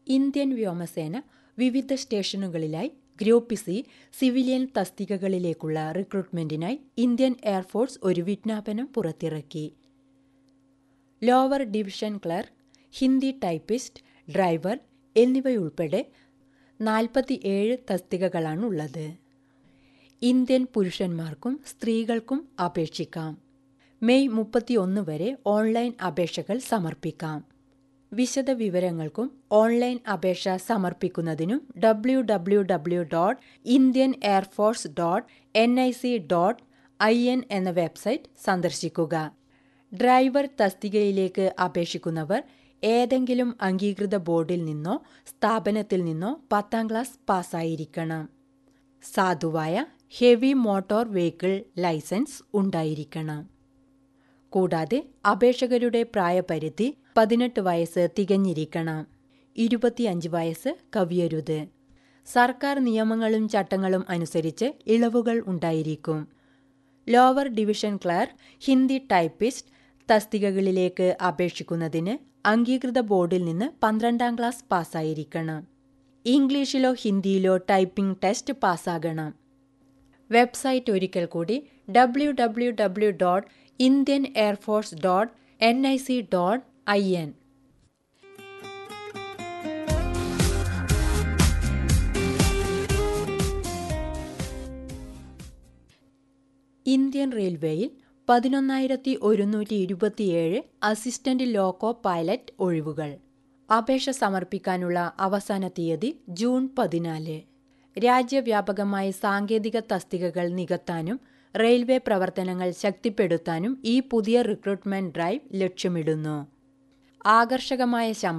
Indian വ്യോമസേന വിവിധ സ്റ്റേഷനുകളിലായി ഗ്രൂപ്പ് സി സിവിലിയൻ തസ്തികകളിലേക്കുള്ള റിക്രൂട്ട്മെന്റിനായി ഇന്ത്യൻ എയർഫോഴ്സ് ഒരു വിജ്ഞാപനം പുറത്തിറക്കി lower division clerk Hindi typist driver എന്നിവയുൾപ്പെടെ നാൽപ്പത്തിയേഴ് തസ്തികകളാണുള്ളത് ഇന്ത്യൻ പുരുഷന്മാർക്കും സ്ത്രീകൾക്കും അപേക്ഷിക്കാം മെയ് മുപ്പത്തിയൊന്ന് വരെ ഓൺലൈൻ അപേക്ഷകൾ സമർപ്പിക്കാം വിശദ വിവരങ്ങൾക്കും ഓൺലൈൻ അപേക്ഷ സമർപ്പിക്കുന്നതിനും W W W dot Indian air force dot N I C dot I N എന്ന വെബ്സൈറ്റ് സന്ദർശിക്കുക ഡ്രൈവർ തസ്തികയിലേക്ക് അപേക്ഷിക്കുന്നവർ ഏതെങ്കിലും അംഗീകൃത ബോർഡിൽ നിന്നോ സ്ഥാപനത്തിൽ നിന്നോ പത്താം ക്ലാസ് പാസ്സായിരിക്കണം സാധുവായ ഹെവി മോട്ടോർ വെഹിക്കിൾ ലൈസൻസ് ഉണ്ടായിരിക്കണം കൂടാതെ അപേക്ഷകരുടെ പ്രായപരിധി പതിനെട്ട് വയസ്സ് തികഞ്ഞിരിക്കണം ഇരുപത്തിയഞ്ച് വയസ്സ് കവിയരുത് സർക്കാർ നിയമങ്ങളും ചട്ടങ്ങളും അനുസരിച്ച് ഇളവുകൾ ഉണ്ടായിരിക്കും lower division clerk Hindi typist തസ്തികകളിലേക്ക് അപേക്ഷിക്കുന്നതിന് അംഗീകൃത ബോർഡിൽ നിന്ന് പന്ത്രണ്ടാം ക്ലാസ് പാസ്സായിരിക്കണം ഇംഗ്ലീഷിലോ ഹിന്ദിയിലോ ടൈപ്പിംഗ് ടെസ്റ്റ് പാസ്സാകണം വെബ്സൈറ്റ് ഒരിക്കൽ കൂടി W W W dot Indian air force dot N I C dot I N Indian റെയിൽവേയിൽ പതിനൊന്നായിരത്തി ഒരുന്നൂറ്റി ഇരുപത്തിയേഴ് അസിസ്റ്റന്റ് ലോക്കോ പൈലറ്റ് ഒഴിവുകൾ അപേക്ഷ സമർപ്പിക്കാനുള്ള അവസാന തീയതി ജൂൺ പതിനാല് രാജ്യവ്യാപകമായി സാങ്കേതിക തസ്തികകൾ നികത്താനും റെയിൽവേ പ്രവർത്തനങ്ങൾ ശക്തിപ്പെടുത്താനും ഈ പുതിയ റിക്രൂട്ട്മെന്റ് ഡ്രൈവ് ലക്ഷ്യമിടുന്നു ആകർഷകമായ ശമ്പളം